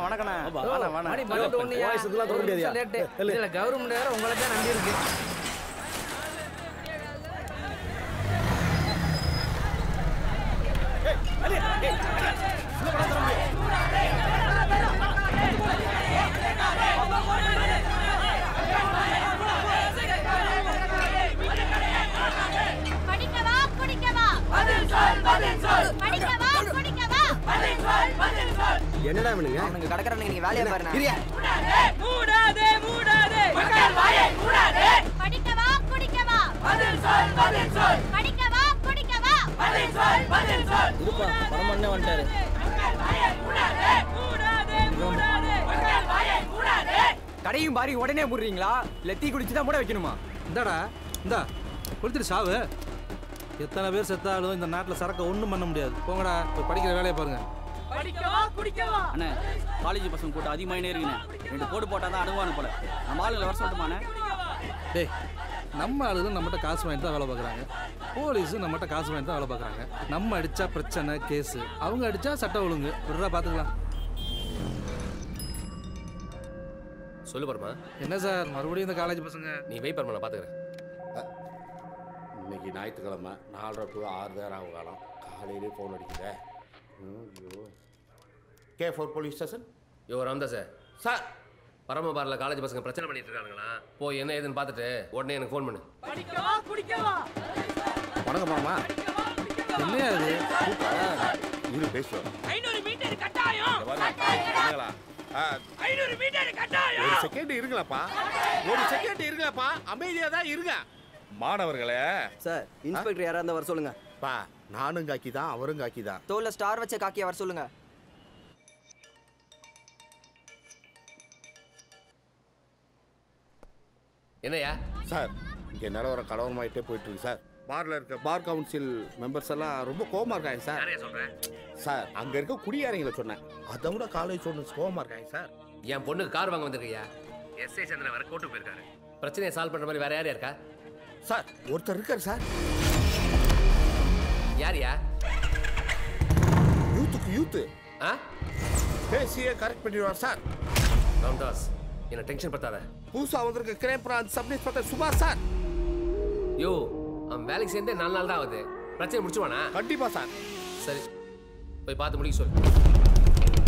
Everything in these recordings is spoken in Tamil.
வணக்கண்ணே வாண்ணே, வாண்ணே. மணி பன்னெண்டு ஒண்ணுயா. voice இதெல்லாம் தொடர முடியாதுயா? ஒரு நிமிஷம் late. இதுல கவர்மெண்ட் வேற உங்களை தான் நம்பி இருக்கு படிக்கவா குடிக்கவா பதில் சொல் பதில் சொல் படிக்கவா குடிக்கவா பதில் சொல் பதில் சொல் என்னடா இவனுங்க அவனுக்கு கடற்கரை நீங்க வேலையை பாருங்க மூடாதே மூடாதே மக்கள் வாயை மூடாதே படிக்கவா குடிக்கவா பதில் சொல் பதில் சொல் படிக்கவா குடிக்கவா பதில் சொல் பதில் சொல் இருப்பா பரமண்ணே வந்துட்டாரு மக்கள் வாயை மூடாதே மூடாதே மூடாதே மக்கள் வாயை மூடாதே கடையும் பாரி உடனே போடுறீங்களா இல்ல டீ குடிச்சு தான் மூட வைக்கணுமா இந்தாடா இந்தா கொடுத்துட்டு சாவு எத்தனை பேர் செத்தாலும் இந்த நாட்டில் சரக்க ஒன்றும் பண்ண முடியாது போங்கடா போய் படிக்கிற வேலையை பாருங்க படிக்கவா குடிக்கவா அண்ணே காலேஜ் பசங்க கூட்டம் அதிகமாகினே இருக்குண்ணே ரெண்டு போடு போட்டால் தான் அனுபவம் போல நம்ம ஆளுங்களை வர சொல்லட்டுமாண்ணே டேய் நம்ம ஆளுங்க நம்மகிட்ட காசு வாங்கிட்டு தான் வேலை பார்க்குறாங்க போலீஸும் நம்மகிட்ட காசு வாங்கிட்டு தான் வேலை பார்க்குறாங்க நம்ம அடித்தா பிரச்சனை கேஸு அவங்க அடித்தா சட்ட ஒழுங்கு விடுறா பார்த்துக்கலாம் சொல்லு பரமா என்ன சார் மறுபடியும் இந்த காலேஜ் பசங்க நீ வெயிட் பரமா நான் பார்த்துக்கிறேன் இன்னைக்கு ஞாயிற்றுக்கிழமை நாலரை டு ஆறு நேரம் ஆகும் காலம் காலையிலே ஃபோன் அடிக்குதே ம், ஐயோ கே ஃபோர் போலீஸ் ஸ்டேஷன் யோ ராம்தாஸ் சார் சார் பரமபாரில் காலேஜ் பசங்க பிரச்சனை பண்ணிட்டு இருக்கானுங்களா போய் என்ன ஏதுன்னு பார்த்துட்டு உடனே எனக்கு ஃபோன் பண்ணு படிக்கவா குடிக்கவா வணக்கம் மாமா என்னையா இது இரு பேசுவோம் ஐநூறு மீட்டர் கட்டாயம் ஐநூறு மீட்டர் கட்டாயம் ஒரு செகண்ட் இருங்களாப்பா ஒரு செகண்ட் இருங்களாப்பா அமைதியாக தான் இருங்க மாணவர்களே சார் இன்ஸ்பெக்டர் யாரா இருந்தா வர சொல்லுங்க பா நானும் காக்கி தான் அவரும் காக்கி தான் தோல்ல ஸ்டார் வச்ச காக்கிய வர சொல்லுங்க என்னையா சார் இங்கே நிலவரம் கலவரமாயிட்டே போயிட்டு இருக்கு சார் பார்ல இருக்க பார் கவுன்சில் மெம்பர்ஸ் எல்லாம் ரொம்ப கோவமா இருக்காங்க சார் யாரையா சொல்கிறேன் சார் அங்க இருக்க குடியாரங்களை சொன்னேன் அதை விட காலேஜ் ஸ்டூடெண்ட்ஸ் கோவமா இருக்காங்க சார் என் பொண்ணுக்கு கார் வாங்க வந்திருக்கையா எஸ்ஐ சந்திரன் வர கோர்ட்டுக்கு போயிருக்காரு பிரச்சனையை சால்வ் பண்ணுற மாதிரி வேற யாரையா இருக்கா சார் ஒருத்தர் இருக்கார் சார் யாரியா யூத்துக்கு யூத்து ஆ பேசியே கரெக்ட் பண்ணிடுவார் சார் ராம்தாஸ் என்ன டென்ஷன் பத்தாத புதுசா வந்திருக்க கிரைம் பிரான்ச் சப் இன்ஸ்பெக்டர் சுபாஷ் சார் யோ அவன் வேலைக்கு சேர்ந்தே நாலு நாள் தான் ஆகுது பிரச்சனை முடிச்சுவானா கண்டிப்பா சார் சரி போய் பார்த்து முடிக்க சொல்லு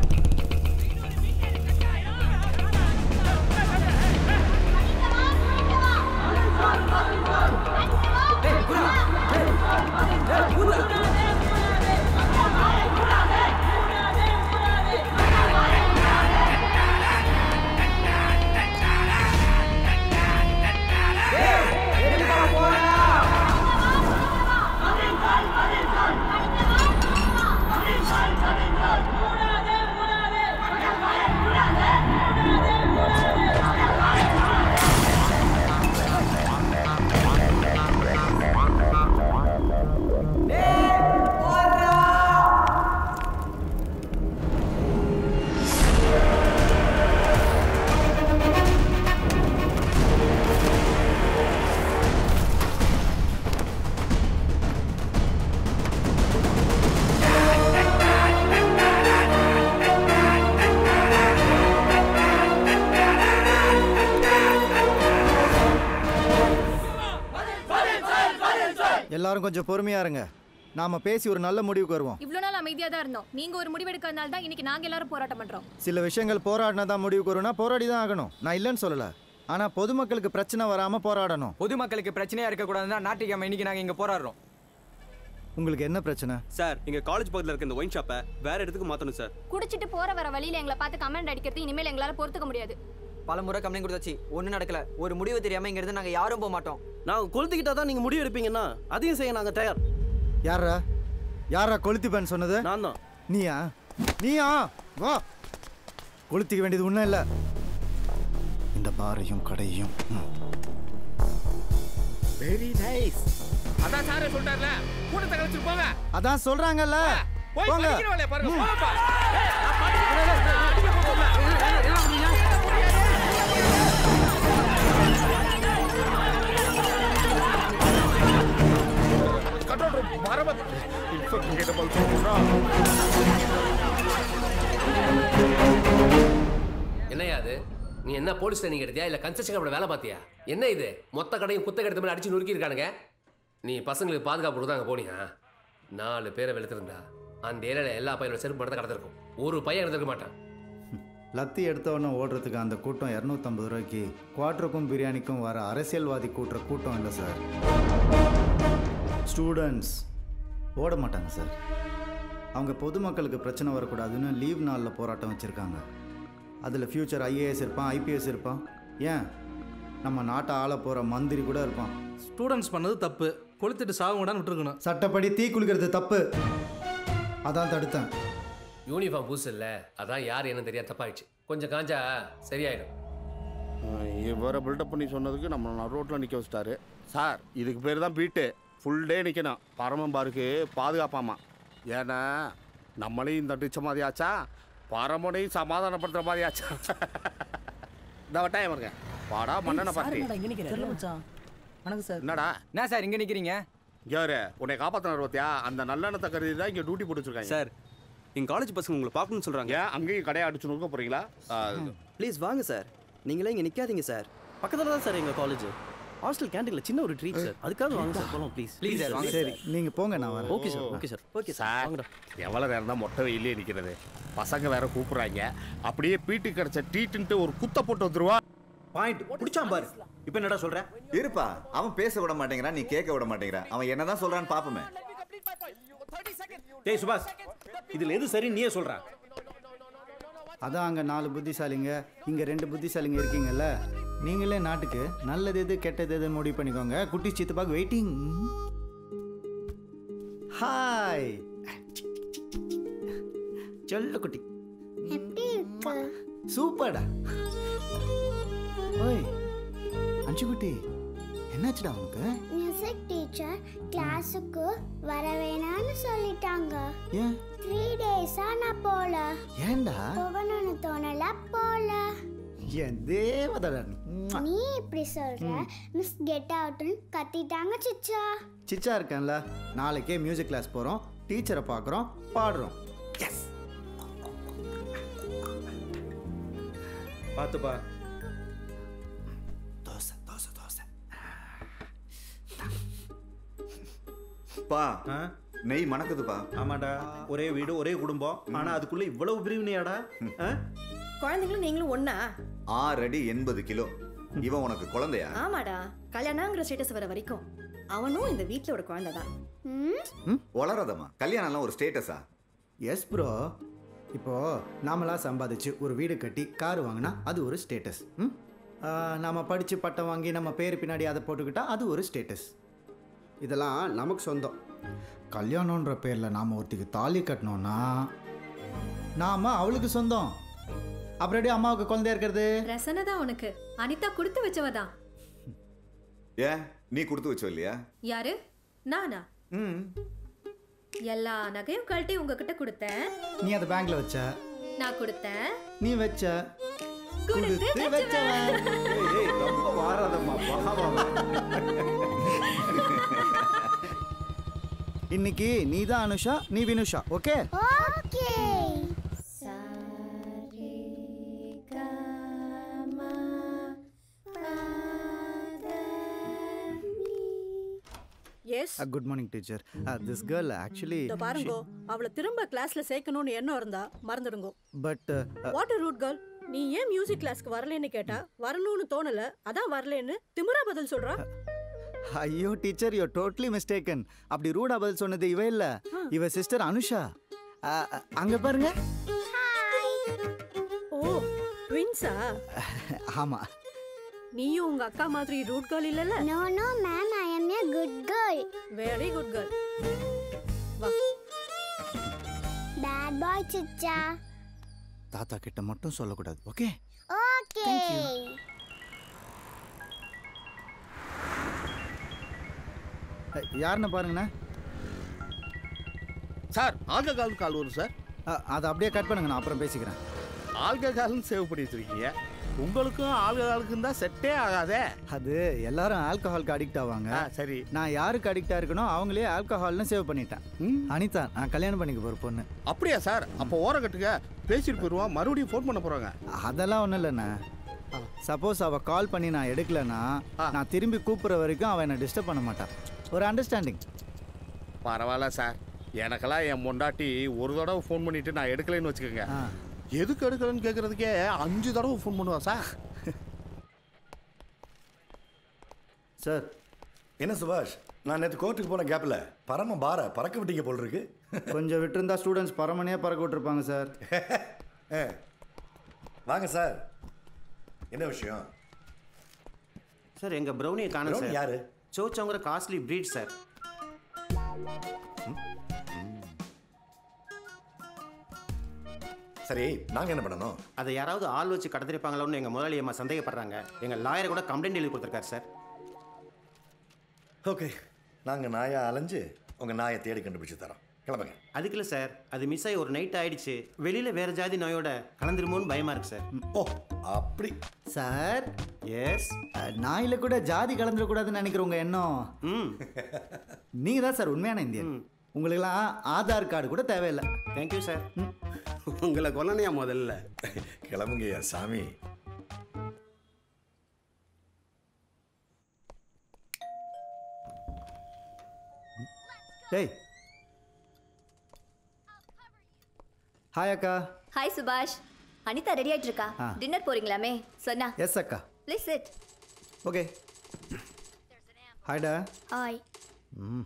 எல்லாரும் கொஞ்சம் பொறுமையா இருங்க நாம பேசி ஒரு நல்ல முடிவுக்கு வருவோம் இவ்வளவு நாள் அமைதியா தான் இருந்தோம் நீங்க ஒரு முடிவெடுக்கிறதுனால தான் இன்னைக்கு நாங்க எல்லாரும் போராட்டம் பண்றோம் சில விஷயங்கள் போராடினா தான் முடிவுக்கு வரும்னா போராடி தான் ஆகணும் நான் இல்லைன்னு சொல்லல ஆனா பொதுமக்களுக்கு பிரச்சனை வராம போராடணும் பொதுமக்களுக்கு பிரச்சனையா இருக்க கூடாதுன்னா ஞாயிற்றுக்கிழமை இன்னைக்கு நாங்க இங்க போராடுறோம் உங்களுக்கு என்ன பிரச்சனை சார் எங்க காலேஜ் பக்கத்துல இருக்க இந்த ஒயின் ஷாப்பை வேற இடத்துக்கு மாத்தணும் சார் குடிச்சிட்டு போற வர வழியில எங்களை பார்த்து கமெண்ட் அடிக்கிறது இனிமேல் எங்களால பொறுத்துக்க முடியாது பல முறை கம்ப்ளைண்ட் கொடுத்தாச்சு ஒன்றும் நடக்கல ஒரு முடிவு தெரியாம இங்க இருந்து நாங்க யாரும் போக மாட்டோம் நாங்க கொளுத்திக்கிட்டா தான் நீங்க முடிவு எடுப்பீங்கன்னா அதையும் செய்ய நாங்க தயார் யாரா யாரா கொளுத்திப்பேன்னு சொன்னது நான் தான் நீயா நீயா வா கொளுத்திக்க வேண்டியது ஒன்றும் இல்லை இந்த பாரையும் கடையும் ம். வெரி நைஸ் அதான் சாரே சொல்லிட்டார்ல கூட்டத்தை கழிச்சு போங்க அதான் சொல்றாங்கல்ல போய் போங்க படிக்கிற வேலையை பாருங்க ம். போங்கப்பா ஏய், நான் பாட்டுக்கு அடிக்க போகல. கண்ட்ரோல் ரூம் பரமத் இன்ஸ்பெக்டர் கிட்ட போய் சொல்றோம் அது நீ என்ன போலீஸ் ட்ரைனிங் எடுத்தியா இல்லை கன்ஸ்ட்ரக்ஷன் கம்பெனி வேலை பார்த்தியா என்ன இது மொத்த கடையும் குத்த கெடுத்த மாதிரி அடிச்சு நொறுக்கியிருக்கானுங்க நீ பசங்களுக்கு பாதுகாப்பு கொடுத்து அங்கே போனியா நாலு பேரை வெளுத்திருந்தா அந்த ஏரியாவில் எல்லா பையனோட செருப்பு மட்டும் தான் கடந்திருக்கும் ஒரு பையன் இருந்திருக்க மாட்டான் லத்தி எடுத்த உடனே ஓடுறதுக்கு அந்த கூட்டம் இரநூத்தம்பது ரூபாய்க்கு குவார்ட்டருக்கும் பிரியாணிக்கும் வர அரசியல்வாதி கூட்டுற கூட்டம் இல்லை சார் ஸ்டூடெண்ட்ஸ் ஓட மாட்டாங்க சார் அவங்க பொதுமக்களுக்கு பிரச்சனை வரக்கூடாதுன்னு லீவ் நாளில் போராட்டம் வச்சுருக்காங்க அதில் ஃப்யூச்சர் ஐஏஎஸ் இருப்பான் ஐபிஎஸ் இருப்பான் ஏன் நம்ம நாட்டை ஆள போகிற மந்திரி கூட இருப்பான் ஸ்டூடெண்ட்ஸ் பண்ணது தப்பு கொளுத்திட்டு சாவுங்கடான்னு விட்டுருக்கணும் சட்டப்படி தீ குளிக்கிறது தப்பு அதான் தடுத்தேன் யூனிஃபார்ம் புதுசு இல்லை அதான் யார் என்ன தெரியாது தப்பாயிடுச்சு கொஞ்சம் காஞ்சா சரியாயிடும் இவரை பில்டப் பண்ணி சொன்னதுக்கு நம்ம நான் ரோட்டில் நிற்க வச்சிட்டாரு சார் இதுக்கு பேர் தான் பீட்டு ஃபுல் டே நிற்கணும் பரமம்பாருக்கு பாதுகாப்பாமா ஏன்னா நம்மளையும் தண்டிச்ச மாதிரி ஆச்சா பரமனையும் சமாதானப்படுத்துகிற மாதிரி ஆச்சா இந்த டைம் இருங்க வாடா மன்னனை பார்த்து வணக்கம் சார் என்னடா என்ன சார் இங்க நிக்கிறீங்க யாரு உன்னை காப்பாற்றினார் பார்த்தியா அந்த நல்லெண்ணத்தை கருதி தான் இங்கே டியூட்டி போட்டு வச்சிருக்காங்க சார் எங்கள் காலேஜ் பசங்க உங்களை பார்க்கணும்னு சொல்கிறாங்க ஏன் அங்கேயும் கடையை அடிச்சு நோக்க போகிறீங்களா ப்ளீஸ் வாங்க சார் நீங்களே இங்கே நிற்காதீங்க சார் பக்கத்தில் தான் சார் எங்கள் காலேஜ் ஹாஸ்டல் கேண்டீனில் சின்ன ஒரு ட்ரீட் சார் அதுக்காக வாங்க சார் போகலாம் ப்ளீஸ் ப்ளீஸ் சார் வாங்க சரி நீங்கள் போங்க நான் வரேன் okay sir okay sir okay sir sir வாங்கடா எவ்வளோ நேரம் தான் மொட்டை வெயிலே நிற்கிறது பசங்க வேற கூப்பிட்றாங்க அப்படியே பீட்டு கிடச்ச டீட்டுன்ட்டு ஒரு குத்த போட்டு வந்துருவா பாயிண்ட் பிடிச்சான் பாரு இப்போ என்னடா சொல்ற இருப்பா அவன் பேச விட மாட்டேங்கிறான் நீ கேட்க விட மாட்டேங்கிற அவன் என்னதான் சொல்றான்னு பாப்போமே டேய் சுபாஷ் இதுல எது சரி நீயே சொல்ற அதான் அங்கே நாலு புத்திசாலிங்க இங்கே ரெண்டு புத்திசாலிங்க இருக்கீங்கல்ல நீங்களே நாட்டுக்கு நல்லது எது கெட்டது எதுன்னு முடிவு பண்ணிக்கோங்க குட்டி சித்தப்பாக்கு வெயிட்டிங் ஹாய் சொல்லு குட்டி எப்படி இருக்கு சூப்பர்டா ஓய் அஞ்சு குட்டி என்னாச்சுடா உனக்கு மியூசிக் டீச்சர் கிளாஸுக்கு வர வேணாம்னு சொல்லிட்டாங்க ஏன் த்ரீ டேஸா நான் போல ஏன்டா போகணும்னு தோணல போல என் தேவதடன் நீ இப்படி சொல்ற மிஸ் கெட் அவுட்னு கத்திட்டாங்க சிச்சா சிச்சா இருக்கேன்ல நாளைக்கே மியூசிக் கிளாஸ் போகிறோம் டீச்சரை பார்க்குறோம் பாடுறோம் எஸ் பார்த்துப்பா தோசை தோசை தோசை பா நெய் மணக்குதுப்பா ஆமாடா ஒரே வீடு ஒரே குடும்பம் ஆனா அதுக்குள்ள இவ்வளவு பிரிவினையாடா ஆ? குழந்தைங்களும் நீங்களும் ஒண்ணா ஆறு அடி எண்பது கிலோ இவன் உனக்கு குழந்தையா ஆமாடா கல்யாணங்கிற ஸ்டேட்டஸ் வர வரைக்கும் அவனும் இந்த வீட்லோட குழந்தை தான் வளராதம்மா கல்யாணம்லாம் ஒரு ஸ்டேட்டஸா எஸ் ப்ரோ இப்போ நாமளா சம்பாதிச்சு ஒரு வீடு கட்டி கார் வாங்கினா அது ஒரு ஸ்டேட்டஸ் ம் நாம் படித்து பட்டம் வாங்கி நம்ம பேர் பின்னாடி அதை போட்டுக்கிட்டா அது ஒரு ஸ்டேட்டஸ் இதெல்லாம் நமக்கு சொந்தம் கல்யாணன்ற பேரில் நாம் ஒருத்திக்கு தாலி கட்டினோன்னா நாம் அவளுக்கு சொந்தம் அப்புறம் எப்படி அம்மாவுக்கு குழந்தையா இருக்கிறது ரசனை தான் உனக்கு அனிதா கொடுத்து வச்சவதான் ஏன் நீ கொடுத்து வச்சோ இல்லையா யாரு நானா ம் எல்லா நகையும் கழட்டி உங்ககிட்ட கொடுத்தேன் நீ அதை பேங்க்ல வச்ச நான் கொடுத்தேன் நீ வச்ச கொடுத்து கொடுத்து வச்சவன். வச்சவன். ஏய், ஏய், ரொம்ப வாராதம்மா பாவம். இன்னைக்கு நீ தான் அனுஷா நீ Vinusha okay okay yes good morning teacher this girl actually இதோ பாருங்கோ அவளை திரும்ப கிளாஸ்ல சேர்க்கணும்னு எண்ணம் இருந்தா மறந்துடுங்க பட் வாட் ரூட் கேர்ள் நீ ஏன் மியூசிக் கிளாஸ்க்கு வரலன்னு கேட்டா வரணும்னு தோணல அதான் வரலன்னு திமிரா பதில் சொல்றா ஐயோ டீச்சர் யூ டோட்லி மிஸ்டேக்கன் அப்படி ரூடா பதில் சொன்னது இவ இல்ல இவ சிஸ்டர் அனுஷா அஹ், அஹ், அங்க பாருங்க ஓ ட்வின்ஸா ஆமா நீயும் உங்க அக்கா மாதிரி ரூட் கேர்ள் இல்லல no no ma'am I am a good girl very good girl வா பேட் பாய் சிச்சா தாத்தா கிட்ட மட்டும் சொல்லக்கூடாது ஓகே ஓகே யாருன்னு பாருங்கண்ணா சார் ஆல்கஹால் கால் வரும் சார் அதை அப்படியே கட் பண்ணுங்க நான் அப்புறம் பேசிக்கிறேன் ஆல்கஹால்னு சேவ் பண்ணி வச்சிருக்கீங்க உங்களுக்கும் ஆளுக்கு ஆளுக்கும் தான் செட்டே ஆகாதே அது எல்லாரும் ஆல்கஹாலுக்கு அடிக்ட் ஆவாங்க சரி நான் யாருக்கு அடிக்ட் இருக்கணும் அவங்களே ஆல்கஹால்னு சேவ் பண்ணிட்டேன் அனிதா நான் கல்யாணம் பண்ணிக்க போற பொண்ணு அப்படியா சார் அப்போ ஓர கட்டுங்க பேசிட்டு போயிடுவோம் மறுபடியும் ஃபோன் பண்ண போறாங்க அதெல்லாம் ஒன்றும் இல்லைண்ணே சப்போஸ் அவள் கால் பண்ணி நான் எடுக்கலன்னா நான் திரும்பி கூப்பிட்ற வரைக்கும் அவள் என்னை டிஸ்டர்ப் பண்ண மாட்டான் ஒரு அண்டர்ஸ்டாண்டிங் பரவாயில்ல சார் எனக்கெல்லாம் என் பொண்டாட்டி ஒரு தடவை ஃபோன் பண்ணிட்டு நான் எடுக்கலைன்னு வச்சுக்கோங்க எதுக்கு எடுக்கலன்னு கேட்கறதுக்கே அஞ்சு தடவை ஃபோன் பண்ணுவா சார் சார் என்ன சுபாஷ் நான் நேற்று கோர்ட்டுக்கு போன கேப்பில் பரம பார பறக்க விட்டீங்க போல் இருக்கு கொஞ்சம் விட்டுருந்தா ஸ்டூடெண்ட்ஸ் பரமனையே பறக்க விட்டுருப்பாங்க சார் வாங்க சார் என்ன விஷயம் சார் எங்கள் ப்ரௌனியை காணும் Brownie சார் யாரு? சோச்சவங்கிற காஸ்ட்லி ப்ரீட் சார் சரி நாங்கள் என்ன பண்ணணும் அதை யாராவது ஆள் வச்சு கடத்திருப்பாங்களோன்னு எங்கள் முதலாளி அம்மா சந்தேகப்படுறாங்க எங்கள் லாயர் கூட கம்ப்ளைண்ட் எழுதி கொடுத்துருக்காரு சார் ஓகே நாங்கள் நாயை அலைஞ்சு உங்கள் நாயை தேடி கண்டுபிடிச்சு தரோம் கிளம்புங்க அதுக்கு இல்லை சார் அது மிஸ் ஆகி ஒரு நைட் ஆயிடுச்சு வெளியில் வேற ஜாதி நாயோட கலந்துருமோன்னு பயமா இருக்கு சார் ஓ அப்படி சார் எஸ் நாயில கூட ஜாதி கலந்துடக்கூடாதுன்னு நினைக்கிறவங்க எண்ணம் ம் நீங்கள் தான் சார் உண்மையான இந்தியன் உங்களுக்கெல்லாம் ஆதார் கார்டு கூட தேவையில்லை தேங்க்யூ சார் உங்களை கொல்லனையா முதல்ல கிளம்புங்கய்யா சாமி டேய் ஹாய் அக்கா ஹாய் சுபாஷ் அனிதா ரெடி ஆயிட்டு இருக்கா ஆ. டின்னர் போறீங்களாமே சொன்னா எஸ் அக்கா ப்ளீஸ் சிட் ஓகே ஹாய்டா ஹாய் ம்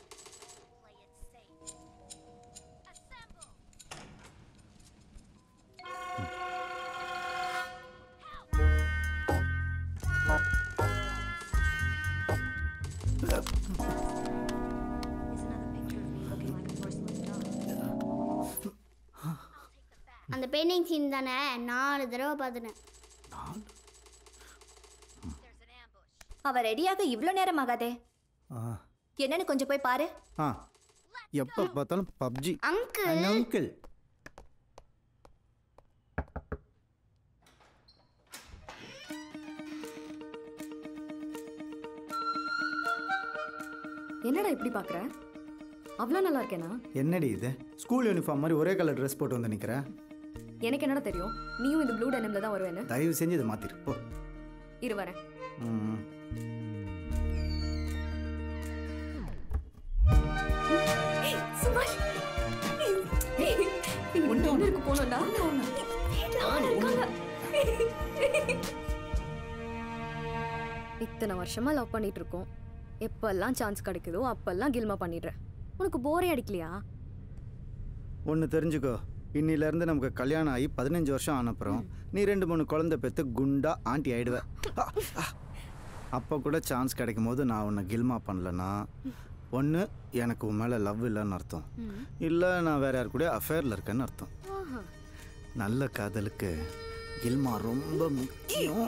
அந்த பெயிண்டிங் சீன் தானே நாலு தடவை பார்த்துட்டேன் அவ ரெடியாக இவ்ளோ நேரம் ஆகாதே ஆ என்னன்னு கொஞ்சம் போய் பாரு ஆ எப்போ பார்த்தாலும் பப்ஜி அங்கிள் அங்கிள் என்னடா இப்படி பார்க்குற அவ்வளோ நல்லா இருக்கேனா என்னடி இது ஸ்கூல் யூனிஃபார்ம் மாதிரி ஒரே கலர் ட்ரெஸ் போட்டு வந்து நிற்கிறேன் எனக்கு என்னடா தெரியும் நீயும் இந்த ப்ளூ டெனிமில் தான் வருவேன்னு தயவு செஞ்சு இதை மாற்றிரு போ இரு வரேன் ம் சுபாஷ் ஒன்று ஒன்று இருக்கு போனோம்டா இத்தனை வருஷமா லவ் பண்ணிட்டு இருக்கோம் எப்பெல்லாம் சான்ஸ் கிடைக்குதோ அப்பெல்லாம் கில்மா பண்ணிடுறேன் உனக்கு போரே அடிக்கலையா ஒன்று தெரிஞ்சுக்கோ இன்னிலேருந்து நமக்கு கல்யாணம் ஆகி பதினஞ்சு வருஷம் ஆனப்புறம் நீ ரெண்டு மூணு குழந்தை பெற்று குண்டா ஆண்டி ஆயிடுவ அப்போ கூட சான்ஸ் கிடைக்கும் போது நான் உன்னை கில்மா பண்ணலன்னா ஒன்று எனக்கு உன் மேலே லவ் இல்லைன்னு அர்த்தம் இல்லை நான் வேற யார் கூட அஃபேரில் இருக்கேன்னு அர்த்தம் நல்ல காதலுக்கு கில்மா ரொம்ப முக்கியம்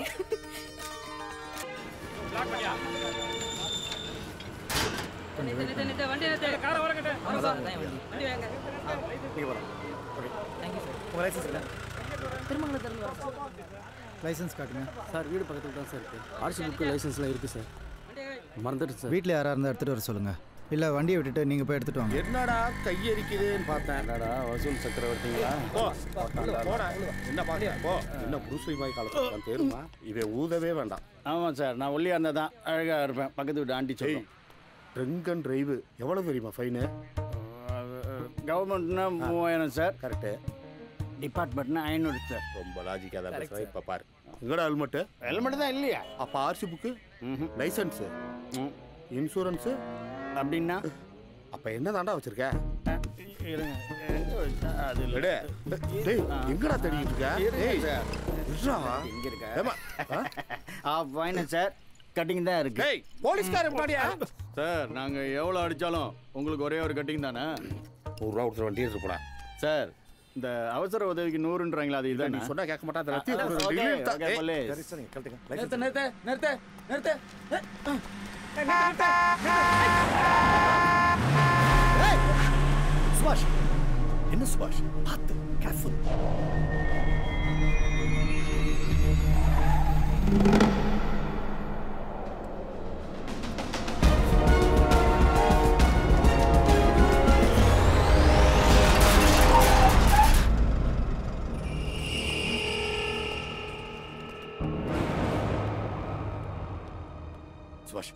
லைசன்ஸ் காட்டுங்க சார் வீடு பக்கத்தில் தான் சார் இருக்குது ஆர்சி புக்கு லைசன்ஸ்லாம் இருக்குது சார் மறந்துட்டு சார் வீட்டில் யாராக இருந்தால் எடுத்துகிட்டு வர சொல்லுங்கள் இல்லை வண்டியை விட்டுட்டு நீங்கள் போய் எடுத்துகிட்டு வாங்க என்னடா கையரிக்குதுன்னு பார்த்தேன் என்னடா வசூல் சக்கரவர்த்திங்களா போ போடா என்ன பாக்க போ என்ன புருஷை பாய் காலத்துல தெரியுமா இவன் ஊதவே வேண்டாம் ஆமாம் சார் நான் ஒல்லியாக இருந்தால் தான் அழகாக இருப்பேன் பக்கத்து வீட்டு ஆண்டி சொல்லும் ட்ரிங்க் அண்ட் டிரைவு எவ்வளோ தெரியுமா ஃபைனு கவர்மெண்ட்னா மூவாயிரம் சார் கரெக்டு டிபார்ட்மெண்ட்னா ஐநூறு சார் ரொம்ப லாஜிக்காக தான் Correct, பேசுகிறேன் sir. இப்போ பாரு எங்கடா ஹெல்மெட்டு ஹெல்மெட் தான் இல்லையா அப்போ ஆர்சி புக்கு லைசன்ஸு இன்சூரன்ஸு அப்படின்னா அப்போ என்ன தாண்டா வச்சிருக்க இருங்க எங்க வச்சா? அது இல்ல. டேய், டேய் எங்கடா தேடிட்டு இருக்க இருங்க டேய் சார். விட்றா. எங்க இருக்க ஏம்மா, ஆ? ஆ ஃபைன் சார் கட்டிங் தான் இருக்கு டேய் போலீஸ்காரன் முன்னாடியா சார் நாங்கள் எவ்வளோ அடித்தாலும் உங்களுக்கு ஒரே ஒரு கட்டிங் தானே நூறுரூவா கொடுத்துரு வண்டி எடுத்து போடா சார் இந்த அவசர உதவிக்கு நூறுன்றாங்களா அது நீ இதான் சொன்னா கேட்க மாட்டா அதை ரத்தி ஆ, ஒரு okay, degree எடுத்தா- okay, ஏய், police. சரி, சரி, கழட்டுங்க. நிறுத்து, license. நிறுத்து, நிறுத்து, நிறுத்து. சுபாஷ் என்ன சுபாஷ் பார்த்து கேர்ஃபுல் சுபாஷ்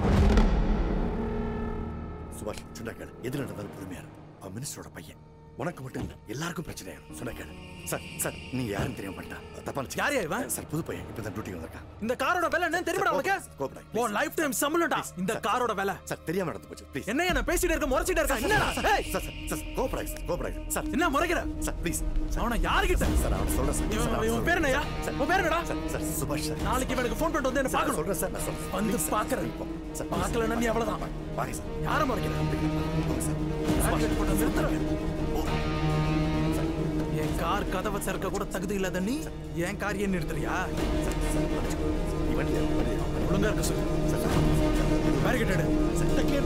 சுபாஷ் சொன்னா கேளு எது நடந்தாலும் பொறுமையா இரு. அவன் மினிஸ்டரோட பையன் உனக்கு மட்டும் இல்ல எல்லாருக்கும் பிரச்சனையாகும் சொன்னா கேளு சார் சார் நீங்க யாரும் தெரியாம பண்ணிட்டா தப்பா நினைச்சு யாரையா இவன்? சார் புது பையன் இப்பதான் டியூட்டிக்கு வந்திருக்கான் இந்த காரோட விலை என்னன்னு தெரியுமா உனக்கு கோபடாய் உன் லைஃப் டைம் சம்பளம்டா இந்த காரோட விலை சார் தெரியாம நடந்து போச்சு ப்ளீஸ் என்ன என்ன பேசிட்டு இருக்க முறைச்சிட்டு இருக்க என்னடா ஏய் சார் சார் சார் கோபடாய் சார் கோபடாய் சார் என்ன முறைக்கிற சார் ப்ளீஸ் அவனை யாருக்கிட்ட சார் அவன் சொல்றேன் சார் இவன் சார், இவன் அவன் பேர் என்னயா சார், உன் பேர் என்னடா சார் சார் சுபாஷ் சார் நாளைக்கு இவனுக்கு ஃபோன் பண்ணிட்டு வந்து என்ன சார், பார்க்கணும் சொல்றேன் சார் நான் சொல்றேன் வந்து பாக்குறேன் பார்க்கலன்னா நீ அவ்வளவுதான் வாங்க சார் யார முறைக்கிற வாங்க சார் ஆக்சிடென்ட் பண்ண நிறுத்துறேன் என் கார் கதவை திறக்க கூட தகுதி இல்லாத நீ என் கார் ஏன் நிறுத்துறியா ஒழுங்கா இருக்க சொல்லு பேரிகேட் கிளியர்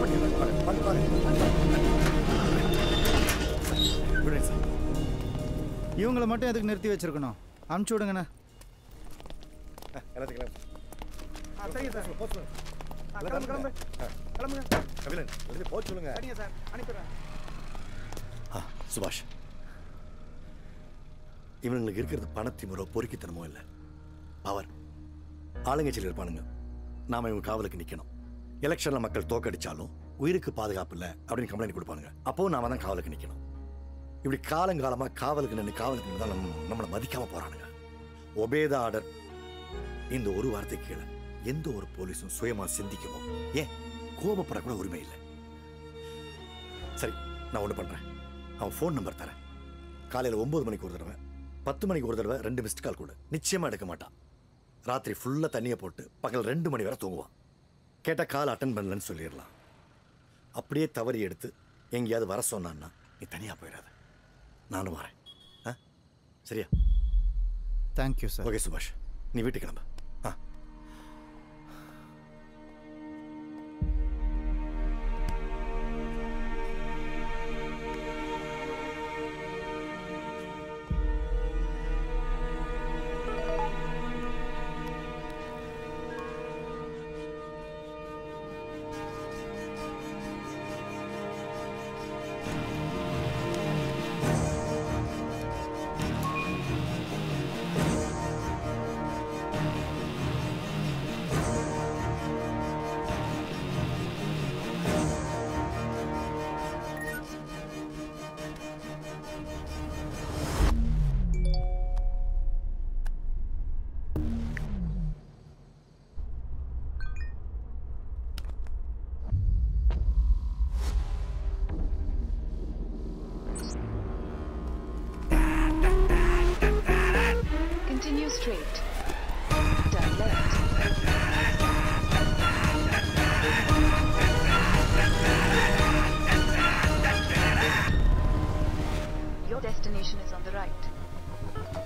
விடுங்க சார் இவங்கள மட்டும் எதுக்கு நிறுத்தி வச்சிருக்கணும் அனுப்பிச்சு விடுங்கண்ணா எல்லாத்துக்கும் சரிங்க சார் கிளம்பு கிளம்பு கிளம்புங்க கபிலன் வெளியே போக சொல்லுங்க சரிங்க சார் அனுப்பிடுறேன் ஆ சுபாஷ் இவனுங்களுக்கு இருக்கிறது பணத்திமுறோ பொறுக்கித்தனமோ இல்லை அவர் ஆளுங்கட்சியில் இருப்பானுங்க நாம இவங்க காவலுக்கு நிற்கணும் எலெக்ஷனில் மக்கள் தோக்கடிச்சாலும் உயிருக்கு பாதுகாப்பு இல்லை அப்படின்னு கம்ப்ளைண்ட் கொடுப்பானுங்க அப்போ நாம தான் காவலுக்கு நிற்கணும் இப்படி காலங்காலமாக காவலுக்கு நின்று காவலுக்கு நின்று தான் நம்ம நம்மளை மதிக்காம போறானுங்க ஒபேத ஆர்டர் இந்த ஒரு வார்த்தை கீழே எந்த ஒரு போலீஸும் சுயமா சிந்திக்கவோ ஏன் கோபப்படக்கூட உரிமை இல்லை சரி நான் ஒன்று பண்ணுறேன் அவன் ஃபோன் நம்பர் தரேன் காலையில் ஒம்பது மணிக்கு ஒரு தடவை பத்து மணிக்கு ஒரு தடவை ரெண்டு மிஸ்ட் கால் கொடு நிச்சயமாக எடுக்க மாட்டான் ராத்திரி ஃபுல்லாக தண்ணியை போட்டு பகல் ரெண்டு மணி வரை தூங்குவான் கேட்டால் கால் அட்டன் பண்ணலன்னு சொல்லிடலாம் அப்படியே தவறி எடுத்து எங்கேயாவது வர சொன்னான்னா நீ தனியாக போயிடாத நானும் வரேன் ஆ சரியா தேங்க்யூ சார் ஓகே சுபாஷ் நீ வீட்டுக்கு கிளம்பு ஆ Continue straight. Turn left. Your destination is on the right.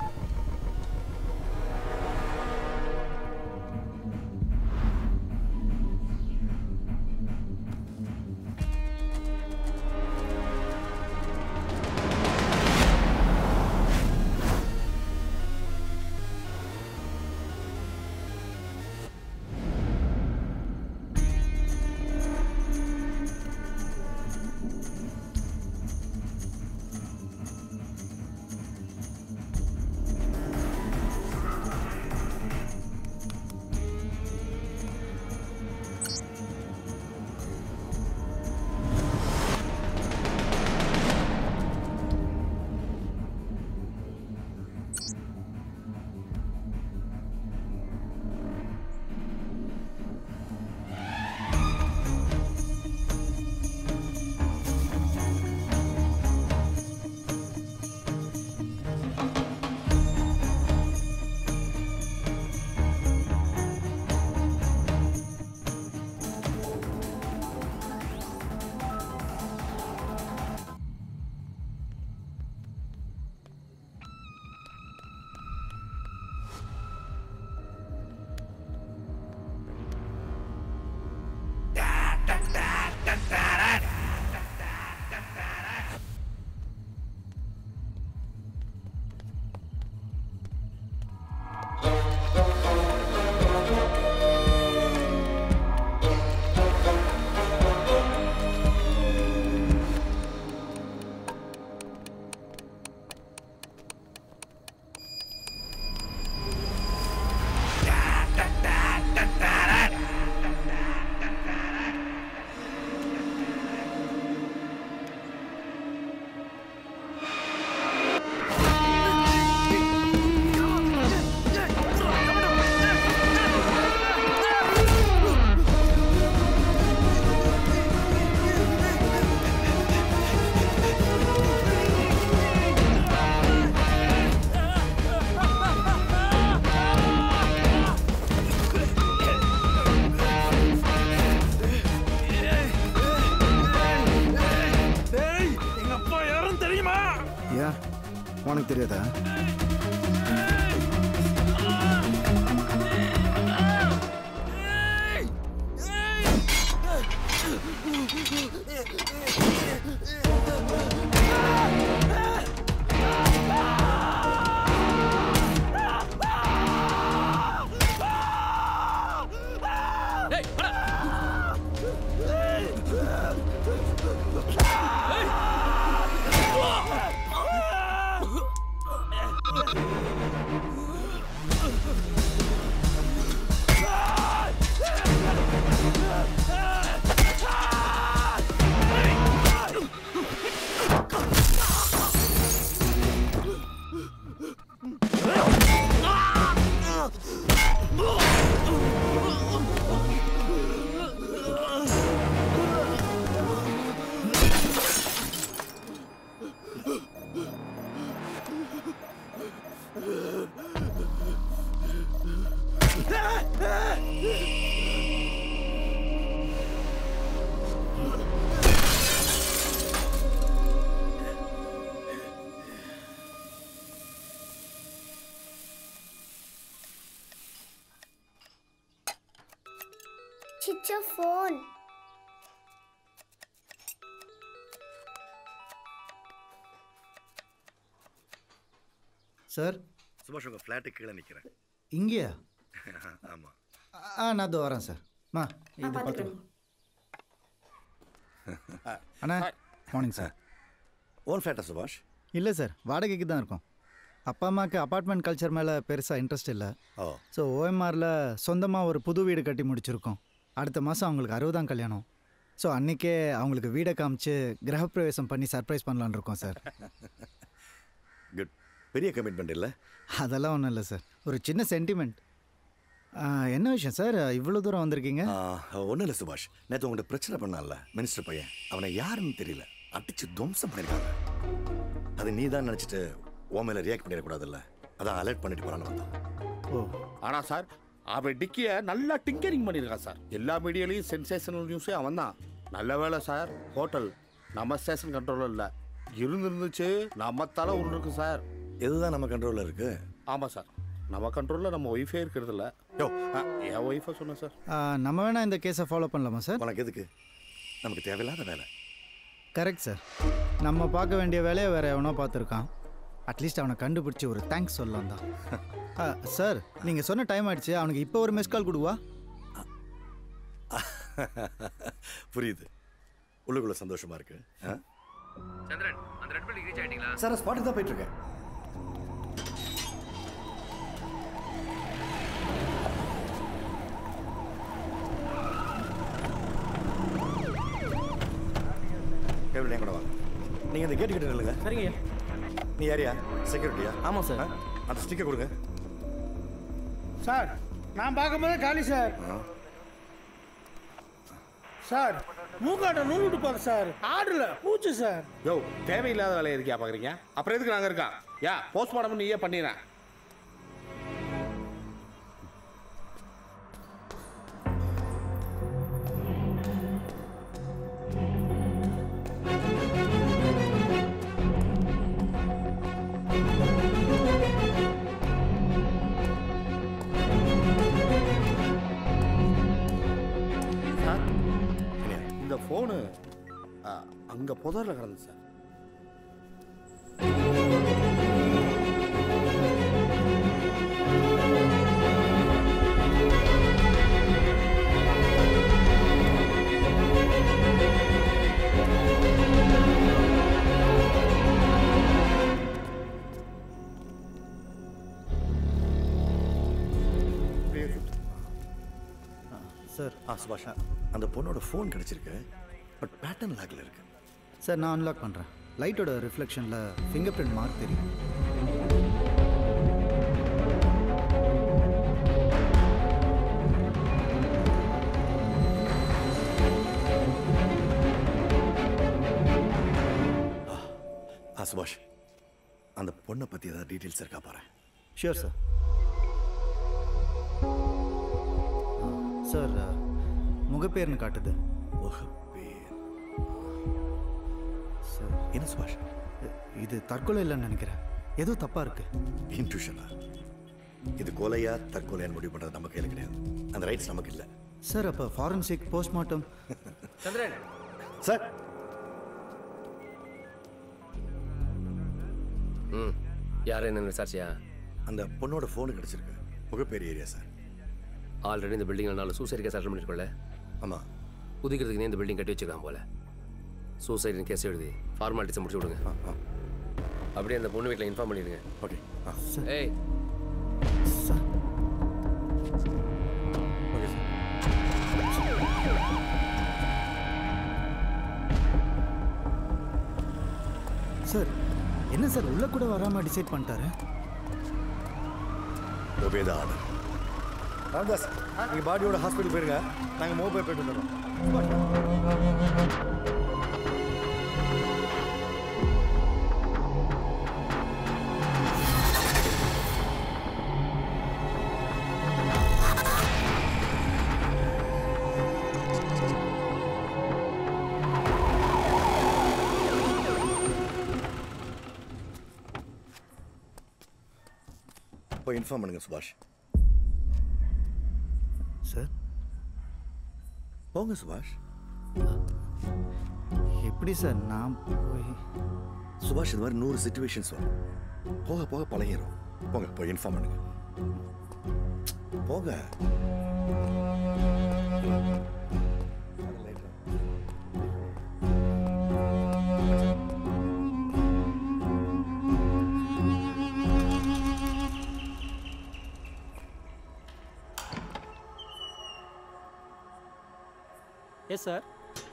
முடியாதா சிச்சோ ஃபோன் சார் சுபாஷ் உங்கள் ஃப்ளாட்டுக்கு கீழே நிற்கிறேன் இங்கேயா ஆமாம் ஆ நான் இதோ வரேன் சார் மா இது பார்த்து அண்ணா மார்னிங் சார் ஓன் ஃப்ளாட்டா சுபாஷ் இல்லை சார் வாடகைக்கு தான் இருக்கோம் அப்பா அம்மாவுக்கு அப்பார்ட்மெண்ட் கல்ச்சர் மேலே பெருசாக இன்ட்ரெஸ்ட் இல்லை ஓ ஸோ ஓஎம்ஆரில் சொந்தமாக ஒரு புது வீடு கட்டி முடிச்சிருக்கோம் அடுத்த மாதம் அவங்களுக்கு அறுபதாம் கல்யாணம் ஸோ அன்றைக்கே அவங்களுக்கு வீடை காமிச்சு கிரகப்பிரவேசம் பண்ணி சர்ப்ரைஸ் பண்ணலான்னு இருக்கோம் சார் குட் பெரிய கமிட்மெண்ட் இல்லை அதெல்லாம் ஒன்றும் இல்லை சார் ஒரு சின்ன சென்டிமெண்ட் என்ன விஷயம் சார் இவ்வளோ தூரம் வந்திருக்கீங்க ஒன்றும் இல்லை சுபாஷ் நேற்று உங்கள்கிட்ட பிரச்சனை பண்ணான்ல மினிஸ்டர் பையன் அவனை யாருன்னு தெரியல அடிச்சு துவம்சம் பண்ணியிருக்காங்க அது நீ தான் நினச்சிட்டு உன் மேலே ரியாக்ட் பண்ணிடக்கூடாதுல்ல அதான் அலர்ட் பண்ணிட்டு போகிறான்னு வந்தான் ஓ ஆனா சார் அவன் டிக்கிய நல்லா டிங்கரிங் பண்ணியிருக்கான் சார் எல்லா மீடியாலையும் சென்சேஷனல் நியூஸே அவன் தான் நல்ல வேலை சார் ஹோட்டல் நம்ம ஸ்டேஷன் கண்ட்ரோலில் இல்லை இருந்துருந்துச்சு நம்ம தலை ஒன்று இருக்கு சார் எதுதான் நம்ம கண்ட்ரோலில் இருக்கு ஆமாம் சார் நம்ம கண்ட்ரோலில் நம்ம ஒய்ஃபே இருக்கிறது இல்லை யோ என் ஒய்ஃபை சொன்னேன் சார் நம்ம வேணால் இந்த கேஸை ஃபாலோ பண்ணலாமா சார் உனக்கு எதுக்கு நமக்கு தேவையில்லாத வேலை கரெக்ட் சார் நம்ம பார்க்க வேண்டிய வேலையை வேற எவனோ பார்த்துருக்கான் அட்லீஸ்ட் அவனை கண்டுபிடிச்சி ஒரு தேங்க்ஸ் சொல்லலாம் தான் சார் நீங்கள் சொன்ன டைம் ஆயிடுச்சு அவனுக்கு இப்போ ஒரு மிஸ் கால் கொடுவா புரியுது உள்ளுக்குள்ள சந்தோஷமா இருக்கு ஆ? சந்திரன் அந்த ரெட் பில்டிங் ரீச் ஆயிட்டீங்களா சார் ஸ்பாட்டுக்கு தான் போயிட்டு இருக்கேன் கேபிள் என் கூட வாங்க நீங்கள் இந்த கேட்டு கிட்ட நில்லுங்க சரிங்க நீ யாரியா செக்யூரிட்டியா ஆமாம் சார் அந்த ஸ்டிக்கர் கொடுங்க சார் நான் பார்க்கும்போதே காலி சார் சார் மூக்காட்ட நூல் விட்டு போகுது சார் ஆடுல பூச்சு சார் யோ தேவையில்லாத வேலையை இருக்கியா பார்க்குறீங்க அப்புறம் எதுக்கு நாங்கள் இருக்கோம் யா போஸ்ட்மார்ட்டம் நீயே பண்ணிடுறேன் சார் இந்த ஃபோனு அங்கே புதரில் கிடந்து சார் சார் ஆ சுபாஷ் அந்த பொண்ணோட ஃபோன் கிடைச்சிருக்கு பட் பேட்டர்ன் லாக்ல இருக்கு சார் நான் அன்லாக் பண்ணுறேன் லைட்டோட ரிஃப்ளெக்ஷனில் ஃபிங்கர் பிரிண்ட் மார்க் தெரியும் ஆ சுபாஷ் அந்த பொண்ணை பற்றி ஏதாவது டீட்டெயில்ஸ் இருக்கா பாரு ஷியோர் சார் சார் முகப்பேர்னு காட்டுது முகப்பேர் சார் என்ன சுபாஷ் இது தற்கொலை இல்லைன்னு நினைக்கிறேன் ஏதோ தப்பா இருக்கு இன்ட்யூஷனா இது கொலையா தற்கொலையான்னு முடிவு பண்றது நம்ம கையில் கிடையாது அந்த ரைட்ஸ் நமக்கு இல்லை சார் அப்போ ஃபாரன்சிக் போஸ்ட்மார்ட்டம் சந்திரன் சார் ம் யார் என்ன விசாரிச்சியா அந்த பொண்ணோட ஃபோனு கிடச்சிருக்கு புகப்பேரி ஏரியா சார் ஆல்ரெடி இந்த பில்டிங்கில் நாலு சூசைட் கேஸ் அட்டன் பண்ணிருக்கோம்ல ஆமாம் குதிக்கிறதுக்கு இந்த பில்டிங் கட்டி வச்சிருக்கான் போல சூசைடுன்னு கேஸ் எழுதி ஃபார்மாலிட்டிஸை முடிச்சு விடுங்க அப்படியே அந்த பொண்ணு வீட்டில் இன்ஃபார்ம் பண்ணிடுங்க ஓகே ஏய் சார் என்ன சார் உள்ள கூட வராம டிசைட் பண்ணிட்டாரு ஒபேத ஆர்டர் ராம்தாஸ் நீங்கள் பாடியோட ஹாஸ்பிட்டல் போயிருங்க நாங்கள் மொபைல் போயிட்டு வந்துடுறோம் போய் இன்ஃபார்ம் பண்ணுங்க சுபாஷ் சார் போங்க சுபாஷ் எப்படி சார் நான் போய் சுபாஷ் இது மாதிரி நூறு சுச்சுவேஷன்ஸ் வரும் போக போக பழகிடும் போங்க போய் இன்ஃபார்ம் பண்ணுங்க போங்க எஸ் சார்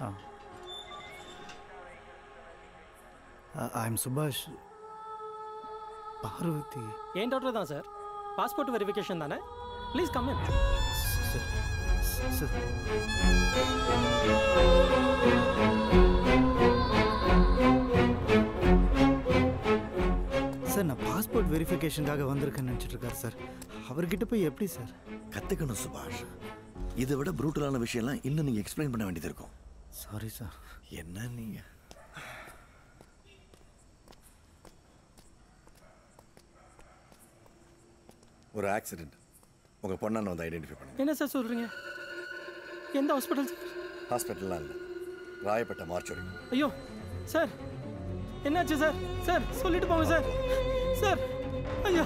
ஐ எம் சுபாஷ் பார்வதி ஏன் டாக்டர் தான் சார் பாஸ்போர்ட் வெரிஃபிகேஷன் தானே please come in sir sir நான் பாஸ்போர்ட் வெரிஃபிகேஷனுக்காக வந்திருக்கேன்னு நினச்சிட்டு இருக்காரு சார் அவர்கிட்ட போய் எப்படி சார் கற்றுக்கணும் சுபாஷ் இதை விட ப்ரூட்டலான விஷயம்லாம் இன்னும் நீங்கள் எக்ஸ்பிளைன் பண்ண வேண்டியது இருக்கும் சாரி சார் என்ன நீங்கள் ஒரு ஆக்சிடென்ட் உங்கள் பொண்ணான வந்து ஐடென்டிஃபை பண்ணுங்க என்ன சார் சொல்கிறீங்க எந்த ஹாஸ்பிட்டல் சார் ஹாஸ்பிட்டல்லாம் இல்லை ராயப்பேட்டை மார்ச்சுரி ஐயோ சார் என்னாச்சு சார் சார் சொல்லிட்டு போங்க சார் சார் ஐயோ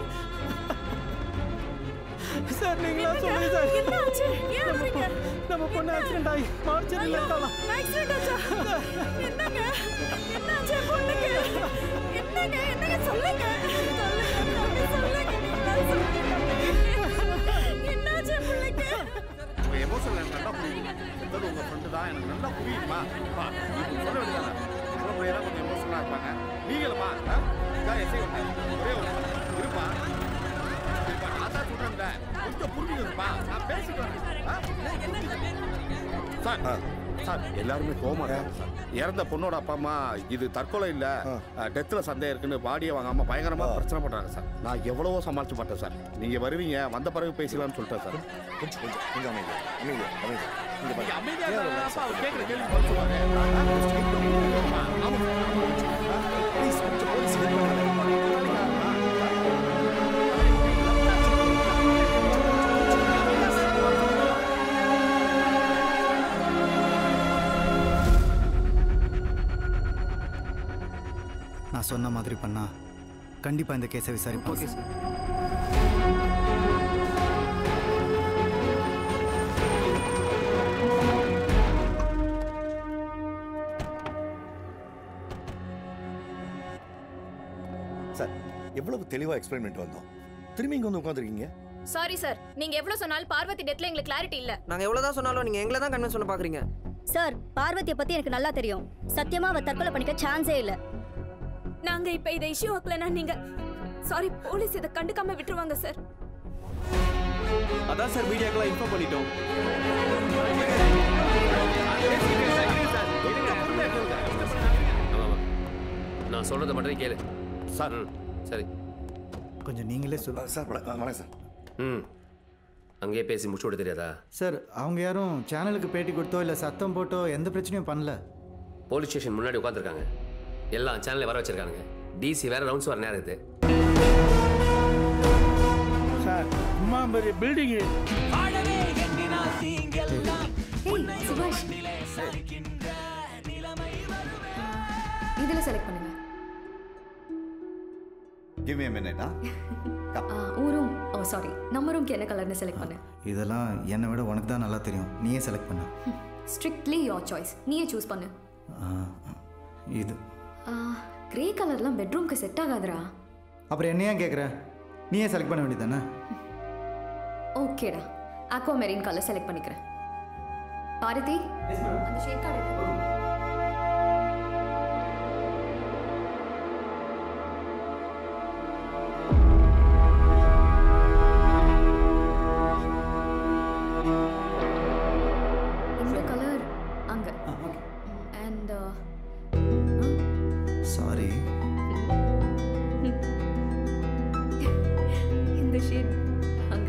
சார் நீங்களா சொல்லுங்க சார் என்னாச்சு? ஏன் நம்ம வரீங்க? பொ- நம்ம பொண்ணு ஆக்சிடென்ட் ஆகி மார்ச்சரியில் இருக்கலாம் ஆக்சிடென்ட் ஆச்சா என்னங்க என்னாச்சு பொண்ணுக்கு என்னங்க என்னங்க சொல்லுங்க சொல்லுங்க சொல்லுங்க நீங்களா சொல்லுங்க என்னாச்சு பிள்ளைக்கு உங்க எமோஷனல் எனக்கு நல்லா புரியுது செத்தது உங்க ஃப்ரெண்டு தான் எனக்கு நல்லா புரியுதுமா பா நீங்க சொல்ல வேண்டியதானே உங்களை போய் தான் கொஞ்சம் எமோஷனலாக இருப்பாங்க நீங்களுமா ஆ? இதான் எஸ்ஐ ஒன்று ஒரே ஒரு இருப்பா இருப்பா நான் தான் சொல்கிறேன்ல கொஞ்சம் புரிஞ்சுக்கணும்ப்பா நான் பேசிட்டு வரேன் ஆ? சார் சார் எல்லாருமே கோமா இருக்காங்க சார் இறந்த பொண்ணோட அப்பா அம்மா இது தற்கொலை இல்ல டெத்ல சந்தேகம் இருக்குன்னு பாடியை வாங்காம பயங்கரமா பிரச்சனை பண்றாங்க சார் நான் எவ்வளவோ சமாளிச்சு பார்த்தேன் சார் நீங்க வருவீங்க வந்த பிறகு பேசலாம்னு சொல்லிட்டேன் சார் கொஞ்சம் கொஞ்சம் கொஞ்சம் அமைதியா அமைதியா அமைதியா இங்க நீங்க பாருங்க. அமைதியா ஏன் இருந்தா relax அப்பா ஆ? அவர் கேட்கிற கேள்வி பதில் சொல்லுவாங்க. ஆமா Please, கொஞ்சம் police help பண்ணுங்க. நான் சொன்ன மாதிரி பண்ணா கண்டிப்பாக இந்த கேஸை விசாரிப்போம் ஓகே சார் சார் எவ்வளவு தெளிவா எக்ஸ்பிளைன் பண்ணிட்டு வந்தோம் திரும்பி இங்க வந்து உட்காந்துருக்கீங்க சாரி சார் நீங்க எவ்வளவு சொன்னாலும் பார்வதி டெத்ல எங்களுக்கு கிளாரிட்டி இல்ல நாங்க எவ்வளவுதான் சொன்னாலும் நீங்க எங்களை தான் கன்வின்ஸ் பண்ண பாக்குறீங்க சார் பார்வதியை பத்தி எனக்கு நல்லா தெரியும் சத்தியமா அவ தற்கொலை பண்ணிக்க சான்ஸே இல்ல நாங்க இப்ப இதை இஷ்யூ ஆக்கலனா நீங்க சாரி போலீஸ் இதை கண்டுக்காம விட்டுருவாங்க சார் அதான் சார் மீடியாக்கெல்லாம் இன்ஃபார்ம் பண்ணிட்டோம் ஆமாம் நான் சொல்கிறத மட்டும் கேளு சார் சரி கொஞ்சம் நீங்களே சொல்லுங்க சார் வணக்கம் சார் ம் அங்கேயே பேசி முடிச்சு விட தெரியாதா சார் அவங்க யாரும் சேனலுக்கு பேட்டி கொடுத்தோ இல்லை சத்தம் போட்டோ எந்த பிரச்சனையும் பண்ணல போலீஸ் ஸ்டேஷன் முன்னாடி உட்காந்துருக்காங்க எல்லாம் சேனலை வர வச்சிருக்காங்க டிசி வேற ரவுண்ட்ஸ் வர நேரம் இது சார் சும்மா பெரிய பில்டிங்கு ஏய் சுபாஷ் இதுல செலக்ட் பண்ணுங்க கிவ் மீ மினிட்டா ஆ, ஊரும் ஓ சாரி நம்ம ரூம்க்கு என்ன கலர்னு செலக்ட் பண்ணு இதெல்லாம் என்னை விட உனக்கு தான் நல்லா தெரியும் நீயே செலக்ட் பண்ண ஸ்ட்ரிக்ட்லி யோர் சாய்ஸ் நீயே சூஸ் பண்ணு ஆ, இது கிரே கலர்லாம் பெட்ரூம்க்கு செட் ஆகாதுடா அப்புறம் என்ன ஏன் கேட்குற நீயே செலக்ட் பண்ண வேண்டியது தானே ஓகேடா ஆக்வா மெரீன் கலர் செலக்ட் பண்ணிக்கிறேன் பாரதி அந்த ஷேட் கார்டு இந்த கலர் அங்க அண்ட் சாரி இந்த ஷேட் அங்க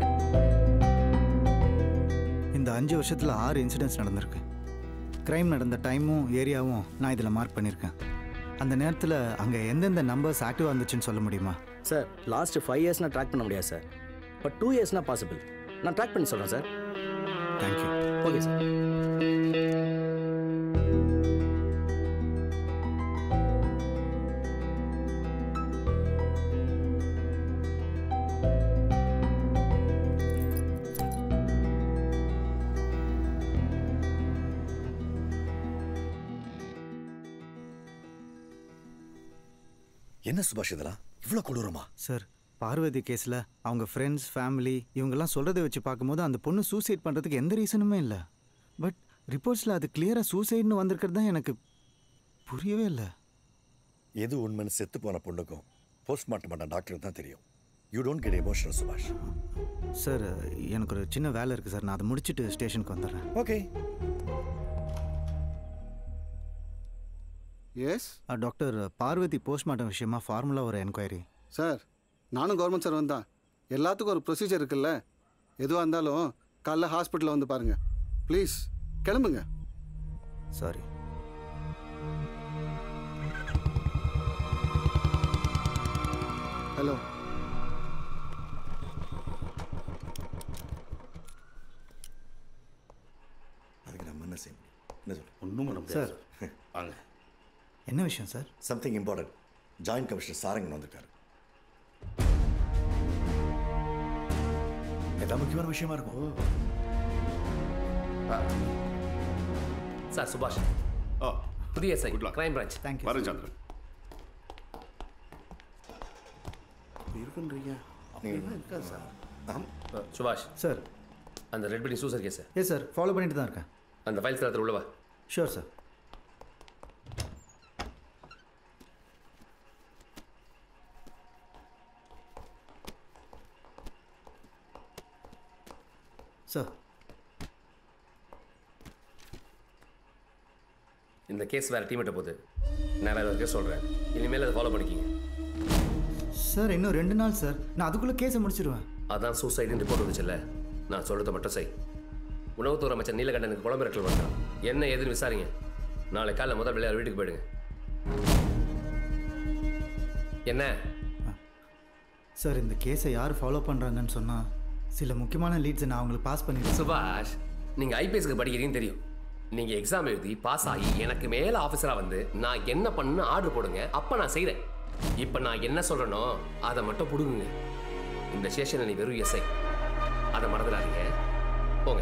இந்த அஞ்சு வருஷத்தில் ஆறு இன்சிடென்ட்ஸ் நடந்திருக்கு க்ரைம் நடந்த டைமும் ஏரியாவும் நான் இதில் மார்க் பண்ணியிருக்கேன் அந்த நேரத்தில் அங்கே எந்தெந்த நம்பர்ஸ் ஆக்டிவாக இருந்துச்சுன்னு சொல்ல முடியுமா சார் லாஸ்ட் ஃபைவ் இயர்ஸ்னால் ட்ராக் பண்ண முடியாது சார் பட் டூ இயர்ஸ்னா பாசிபிள் நான் ட்ராக் பண்ணி சொல்கிறேன் சார் தேங்க்யூ ஓகே சார் என்ன சுபாஷ் இதெல்லாம் இவ்வளோ கொடூரமா சார் பார்வதி கேஸில் அவங்க ஃப்ரெண்ட்ஸ் ஃபேமிலி இவங்கெல்லாம் சொல்கிறத வச்சு பார்க்கும்போது அந்த பொண்ணு சூசைட் பண்ணுறதுக்கு எந்த ரீசனுமே இல்லை பட் ரிப்போர்ட்ஸில் அது கிளியராக சூசைட்னு வந்திருக்கிறது தான் எனக்கு புரியவே இல்லை எது உண்மைன்னு செத்து போன பொண்ணுக்கும் போஸ்ட்மார்ட்டம் பண்ண டாக்டருக்கு தான் தெரியும் யூ டோன்ட் கெட் எமோஷனல் சுபாஷ் சார் எனக்கு ஒரு சின்ன வேலை இருக்குது சார் நான் அதை முடிச்சுட்டு ஸ்டேஷனுக்கு வந்துடுறேன் okay yes doctor Parvathi postmortem விஷயமா ஃபார்முலா ஒரு என்கொயரி சார் நானும் கவர்மெண்ட் சர்வன் தான் எல்லாத்துக்கும் ஒரு ப்ரொசீஜர் இருக்குல்ல எதுவாக இருந்தாலும் காலைல ஹாஸ்பிட்டலில் வந்து பாருங்கள் ப்ளீஸ் கிளம்புங்க சாரி ஹலோ அதுக்கு நம்ம என்ன செய்ய முடியும் என்ன சொல்லு ஒன்றும் பண்ண சார். வாங்க என்ன விஷயம் sir something important joint commissioner Sarangan வந்திருக்காரு ஏதாவது முக்கியமான விஷயமா இருக்கும் சார் சுபாஷ் ஓ புதிய எஸ்ஐ கிரைம் பிரான்ச் தேங்க்யூ வரேன் சந்திரன் இருக்குன்றீங்க நீங்க- இருக்கா சார் ஆம். சுபாஷ் சார் அந்த ரெட் பில்டிங் சூசர் கேஸ் எஸ் சார் ஃபாலோ பண்ணிட்டு தான் இருக்கேன் அந்த ஃபைல்ஸ் தரத்தில் உள்ளவா ஷூர் சார் சார் இந்த கேஸ் வேறு டீமிட்ட போகுது நான் வேறு ஒரு கேஸ் சொல்கிறேன் இனிமேல் அதை ஃபாலோ பண்ணிக்கிங்க சார் இன்னும் ரெண்டு நாள் சார் நான் அதுக்குள்ளே கேஸை முடிச்சிருவேன் அதான் சூசைடுன்னு ரிப்போர்ட் வந்துச்சுல்ல நான் சொல்கிறத மட்டும் செய் உணவுத்துறை அமைச்சர் நீலகண்டனுக்கு குழம்பு ரெட்டல் வந்தான் என்ன ஏதுன்னு விசாரிங்க நாளை காலைல முதல் விளையாட வீட்டுக்கு போயிடுங்க என்ன சார் இந்த கேஸை யார் ஃபாலோ பண்ணுறாங்கன்னு சொன்னால் சில முக்கியமான லீட்ஸை நான் அவங்களுக்கு பாஸ் பண்ணிடுவேன் சுபாஷ் நீங்கள் ஐபிஎஸ்க்கு படிக்கிறீங்கன்னு தெரியும் நீங்கள் எக்ஸாம் எழுதி பாஸ் ஆகி எனக்கு மேலே ஆஃபீஸராக வந்து நான் என்ன பண்ணு ஆர்டர் போடுங்க அப்போ நான் செய்கிறேன் இப்போ நான் என்ன சொல்கிறேனோ அதை மட்டும் பிடுங்குங்க இந்த ஸ்டேஷனில் நீ வெறும் எஸ்ஐ அதை மறந்துடாதீங்க போங்க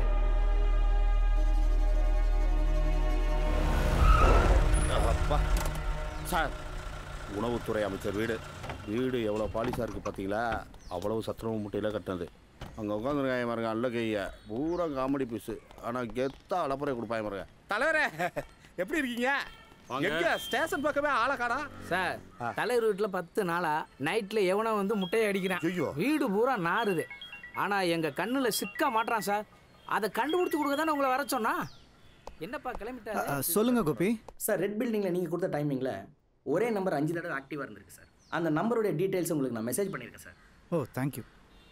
அப்பா சார் உணவுத்துறை அமைச்சர் வீடு வீடு எவ்வளோ பாலிசாக இருக்குது பார்த்தீங்களா அவ்வளவு சத்துணவு முட்டையில் கட்டினது அங்கே உட்காந்துருக்காங்க பாருங்க அல்ல கைய பூரா காமெடி பீஸு ஆனால் கெத்தா அளப்புறை கொடுப்பாங்க பாருங்க தலைவரே எப்படி இருக்கீங்க எங்க ஸ்டேஷன் பக்கமே ஆளை காணா சார் தலைவர் வீட்டில் பத்து நாளா நைட்ல எவனோ வந்து முட்டையை அடிக்கிறான் வீடு பூரா நாறுது ஆனா எங்க கண்ணுல சிக்க மாட்றான் சார் அதை கண்டுபிடிச்சு கொடுக்க தானே உங்களை வர சொன்னா என்னப்பா கிளம்பிட்டாரு சொல்லுங்க கோபி சார் ரெட் பில்டிங்கில் நீங்கள் கொடுத்த டைமிங்கில் ஒரே நம்பர் அஞ்சு தடவை ஆக்டிவாக இருந்திருக்கு சார் அந்த நம்பருடைய டீட்டெயில்ஸ் உங்களுக்கு நான் மெசேஜ் பண்ணியிருக்கேன் சார் ஓ தேங்க்யூ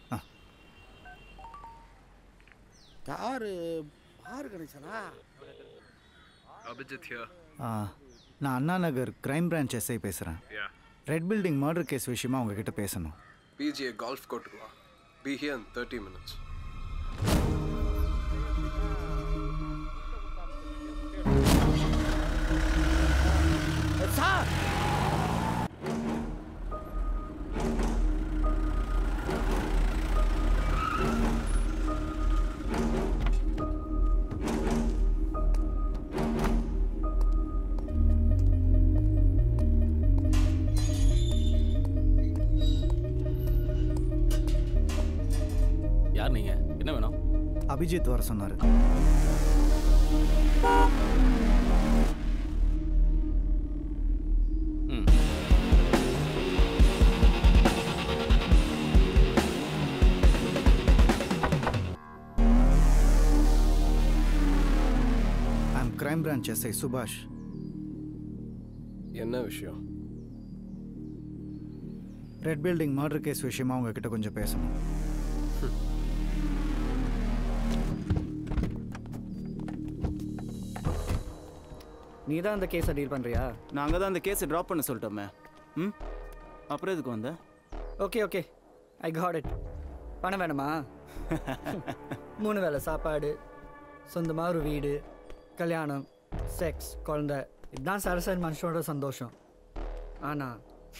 யாரு பாரு கணேசனா Abhijit here. நான் Anna Nagar crime branch SI பேசுகிறேன் Yeah. Red building murder case விஷயமா உங்ககிட்ட பேசணும் பிஜிஏ கால்ஃப் கோர்ட்டுக்கு வா be here in thirty minutes sir யார் நீங்க என்ன வேணும் அபிஜித் வர சொன்னார் ம் ஐம் கிரைம் பிரான்ச் எஸ்ஐ சுபாஷ் என்ன விஷயம் ரெட் பில்டிங் மர்டர் கேஸ் விஷயமா உங்ககிட்ட கொஞ்சம் பேசணும் நீ தான் அந்த கேஸை டீல் பண்ணுறியா நாங்கள் தான் அந்த கேஸை ட்ராப் பண்ண சொல்லிட்டோமே ம் அப்புறம் எதுக்கு வந்த okay okay I got it பணம் வேணுமா மூணு வேளை சாப்பாடு சொந்தமாக ஒரு வீடு கல்யாணம் செக்ஸ் குழந்த இதுதான் சரசரி மனுஷனோட சந்தோஷம் ஆனால்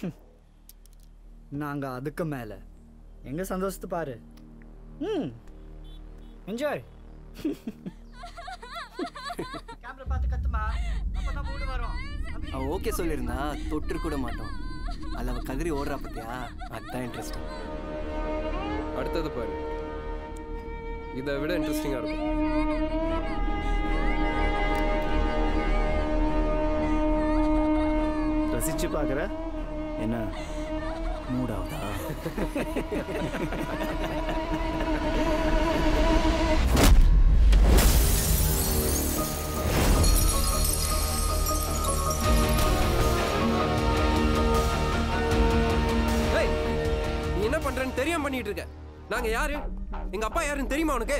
நாங்கள் அதுக்கு மேலே எங்கள் சந்தோஷத்தை பாரு ம் என்ஜாய் கேமரா பார்த்து கத்துமா அப்பதான் மூடு வரும் அவன் ஓகே சொல்லியிருந்தா தொட்டு கூட மாட்டோம் அதில் அவன் கதிரி ஓடுறா பார்த்தியா அதுதான் இன்ட்ரெஸ்டிங் அடுத்தது பாரு இதை விட இன்ட்ரெஸ்டிங்காக இருக்கும் ரசிச்சு பார்க்குற என்ன மூடாவதா ஏய் நீ என்ன பண்றேன்னு தெரியாம பண்ணிட்டு இருக்க நாங்க யாரு எங்க அப்பா யாருன்னு தெரியுமா உனக்கு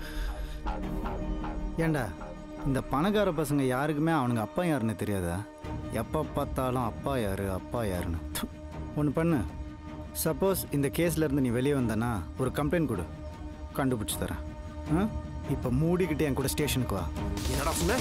ஏண்டா இந்த பணக்கார பசங்க யாருக்குமே அவனுங்க அப்பா யாருன்னு தெரியாதா எப்போ பார்த்தாலும் அப்பா யாரு அப்பா யாருன்னு ஒன்று பண்ணு சப்போஸ் இந்த கேஸ்லேருந்து நீ வெளியே வந்தனா ஒரு கம்ப்ளைண்ட் கொடு கண்டுபிடிச்சி தரேன் ஆ இப்போ மூடிக்கிட்டு என் கூட ஸ்டேஷனுக்கு வா என்னடா சொன்ன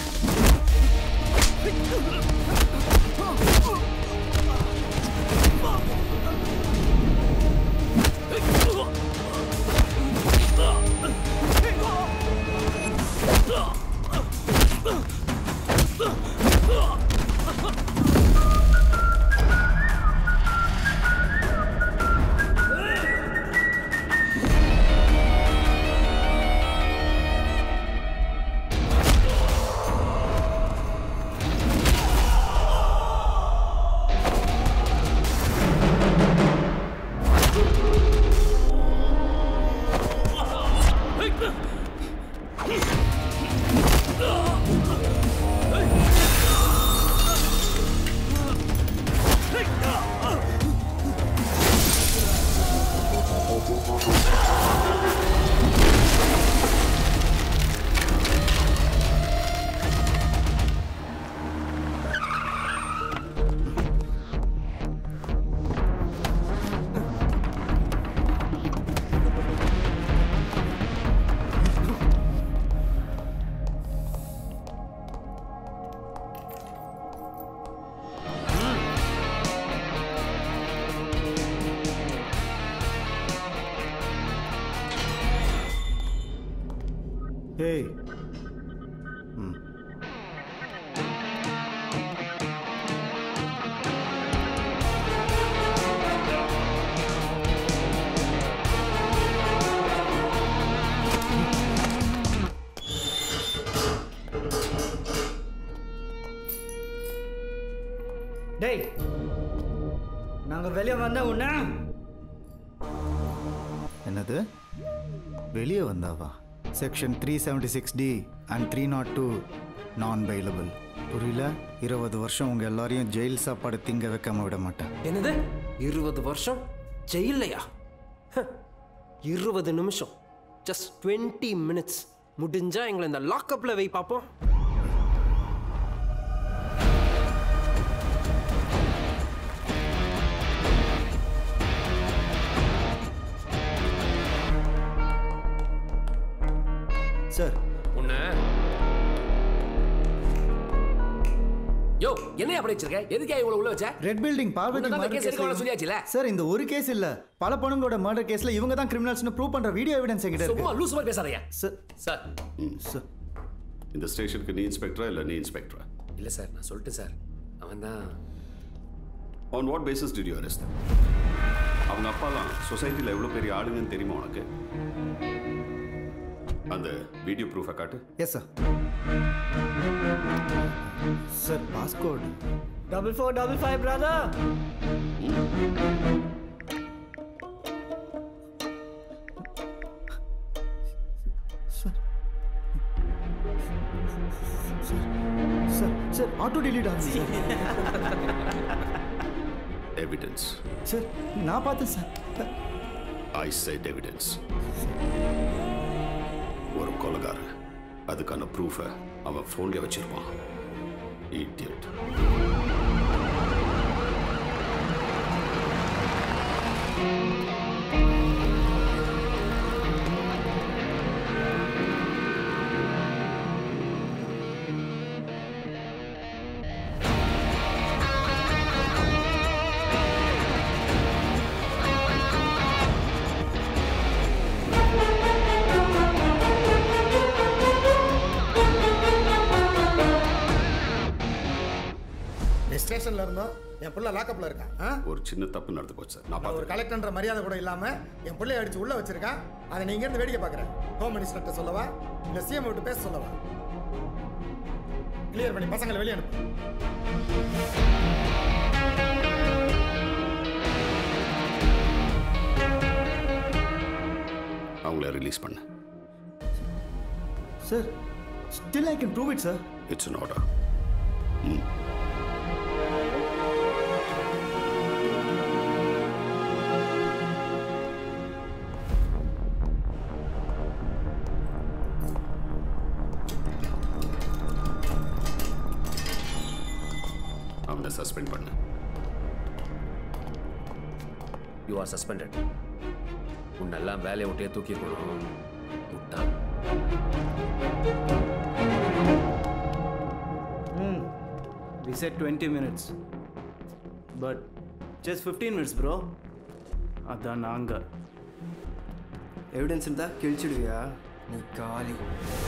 ஏய் ம் டேய் நாங்கள் வெளியே வந்தா உன்ன என்னது வெளியே வந்தாவா section three seventy six D and three naught two non bailable புரியல இருபது வருஷம் உங்கள் எல்லாரையும் ஜெயில் சாப்பாடு திங்க வைக்காம விட மாட்டேன் என்னது இருபது வருஷம் ஜெயிலையா இருபது நிமிஷம் ஜஸ்ட் டுவெண்ட்டி மினிட்ஸ் முடிஞ்சா எங்களை இந்த லாக்அப்ல வை பார்ப்போம் சார் உன்ன யோ என்னைய அப்படி வச்சிருக்க எதுக்கே இவ்வளவு உள்ள வச்ச ரெட் பில்டிங் பார்வதி உன்னதான் murder case case எடுக்க ல- சொல்லியாச்சுல? சார் இந்த ஒரு கேஸ் இல்ல பல பொண்ணுங்களோட மர்டர் கேஸ்ல இவங்க தான் கிரிமினல்ஸ்னு ப்ரூவ் பண்ற வீடியோ எவிடன்ஸ் என்கிட்ட சும்மா இருக்கு லூஸ் மாதிரி பேசாதயா சார் சார் சார் இந்த ஸ்டேஷனுக்கு நீ இன்ஸ்பெக்டரா இல்லை நீ இன்ஸ்பெக்டரா இல்ல சார் நான் சொல்லிட்டேன் சார் அவன் தான் on what basis did you arrest அவங்க அப்பாலாம் சொசைட்டியில் எவ்வளோ பெரிய ஆளுங்கன்னு தெரியுமா உனக்கு அந்த வீடியோ ப்ரூஃபை காட்டு yes sir sir passcode double four double five brother sir sir auto delete ஆகுது எவிடன்ஸ் சார் நான் பார்த்தேன் சார் ஐ செட் எவிடன்ஸ் ஒரு கொலகாரன் அதுக்கான ப்ரூஃபை அவன் ஃபோன்ல வச்சிருப்பான் இடியட் ஸ்டேஷன்ல இருந்தோம் என் பிள்ளை லாக்கப்ல இருக்கான் ஆ? ஒரு சின்ன தப்பு நடந்து போச்சு சார் நான் நான் ஒரு பார்த்து கலெக்டர்ன்ற மரியாதை கூட இல்லாம என் பிள்ளைய அடிச்சு உள்ள வச்சிருக்கான் அதை நீங்க இருந்து வேடிக்கை பார்க்கறேன் ஹோம் மினிஸ்டர்கிட்ட சொல்லவா இல்ல சிஎம் விட்டு பேச சொல்லவா கிளியர் பண்ணி பசங்களை வெளியே அனுப்பு அவங்கள ரிலீஸ் பண்ண sir still I can prove it sir it's an order ம் அவனை சஸ்பெண்ட் பண்ண யூ ஆர் சஸ்பெண்டட் உன்னெல்லாம் வேலையை விட்டே தூக்கியிருக்கணும் முட்டாள் Hmm. We said 20 minutes. But just 15 minutes, bro. அதான் நாங்க எவிடன்ஸ் இருந்தா கிழிச்சிடுவியா நீ காலி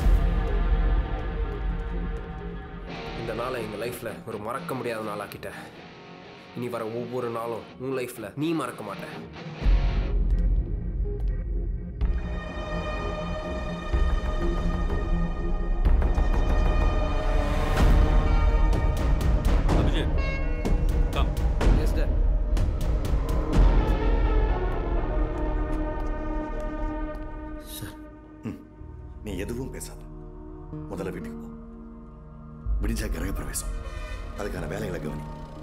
இந்த நாளை எங்கள் லைஃப்பில் ஒரு மறக்க முடியாத நாளாக்கிட்ட இனி வர ஒவ்வொரு நாளும் உன் லைஃப்பில் நீ மறக்க மாட்ட அபிஜித் கம் எஸ் சார் நீ எதுவும் பேசாத முதல்ல வீட்டுக்கு போ விடிஞ்சா கிரக பிரவேசம் அதுக்கான வேலைகளை கவனி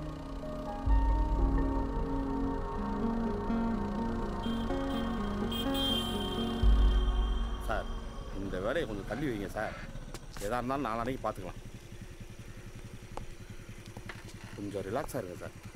சார் இந்த வேலையை கொஞ்சம் தள்ளி வைங்க சார் எதா இருந்தாலும் நாளானைக்கு பார்த்துக்கலாம் கொஞ்சம் ரிலாக்ஸாக இருங்க சார்